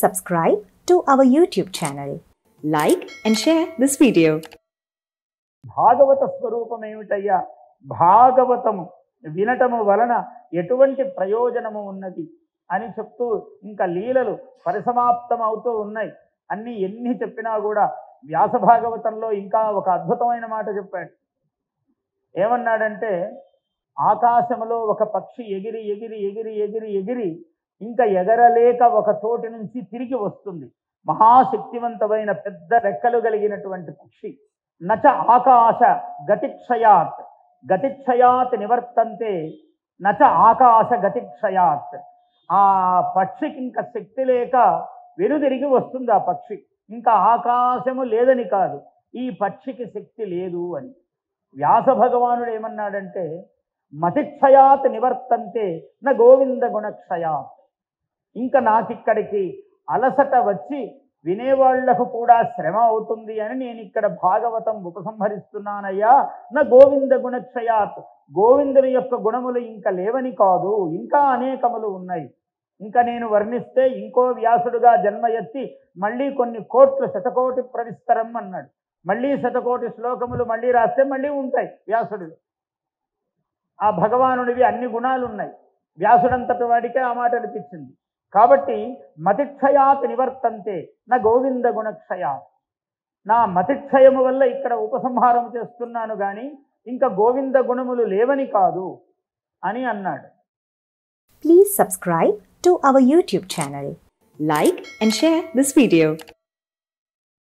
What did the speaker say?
subscribe to our YouTube channel. Like and share this video. భాగవత స్వరూపం ఏమిటయ్యా భాగవతము వినటము వలన ఎటువంటి ప్రయోజనము ఉన్నది అని చెప్తూ ఇంకా లీలలు పరిసమాప్తం అవుతూ ఉన్నాయి అన్ని ఎన్ని చెప్పినా కూడా వ్యాస భాగవతంలో ఇంకా ఒక అద్భుతమైన మాట చెప్పాడు ఏమన్నాడంటే ఆకాశములో ఒక పక్షి ఎగిరి ఎగిరి ఎగిరి ఎగిరి ఎగిరి ఇంకా ఎగరలేక ఒక చోటి నుంచి తిరిగి వస్తుంది మహాశక్తివంతమైన పెద్ద రెక్కలు కలిగినటువంటి పక్షి నచ ఆకాశ గతిక్షయాత్ గతిక్షయాత్ నివర్తంతే నచ ఆకాశ గతిక్షయాత్ ఆ పక్షికి ఇంకా శక్తి లేక వెనుదిరిగి వస్తుంది ఆ పక్షి ఇంకా ఆకాశము లేదని కాదు ఈ పక్షికి శక్తి లేదు అని వ్యాస భగవానుడు ఏమన్నాడంటే మతిక్షయాత్ నివర్తంతే నా గోవింద గుణక్షయాత్ ఇంకా నాకిక్కడికి అలసట వచ్చి వినేవాళ్లకు కూడా శ్రమ అవుతుంది అని నేను ఇక్కడ భాగవతం ఉపసంహరిస్తున్నానయ్యా నా గోవింద గుణక్షయాత్ గోవిందుని యొక్క గుణములు ఇంకా లేవని కాదు ఇంకా అనేకములు ఉన్నాయి ఇంకా నేను వర్ణిస్తే ఇంకో వ్యాసుడుగా జన్మ ఎత్తి మళ్ళీ కొన్ని కోట్లు శతకోటి ప్రవిస్తరం అన్నాడు మళ్ళీ శతకోటి శ్లోకములు మళ్ళీ రాస్తే మళ్ళీ ఉంటాయి వ్యాసుడు ఆ భగవానుడివి అన్ని గుణాలు ఉన్నాయి వ్యాసుడంతటి వాడికే ఆ మాట అనిపించింది కాబట్టి మతిక్షయాత్ నివర్తంతే నా గోవింద గుణక్షయా నా మతిక్షయము వల్ల ఇక్కడ ఉపసంహారం చేస్తున్నాను కానీ ఇంకా గోవింద గుణములు లేవని కాదు అని అన్నాడు Please subscribe to our YouTube channel. Like and share this video.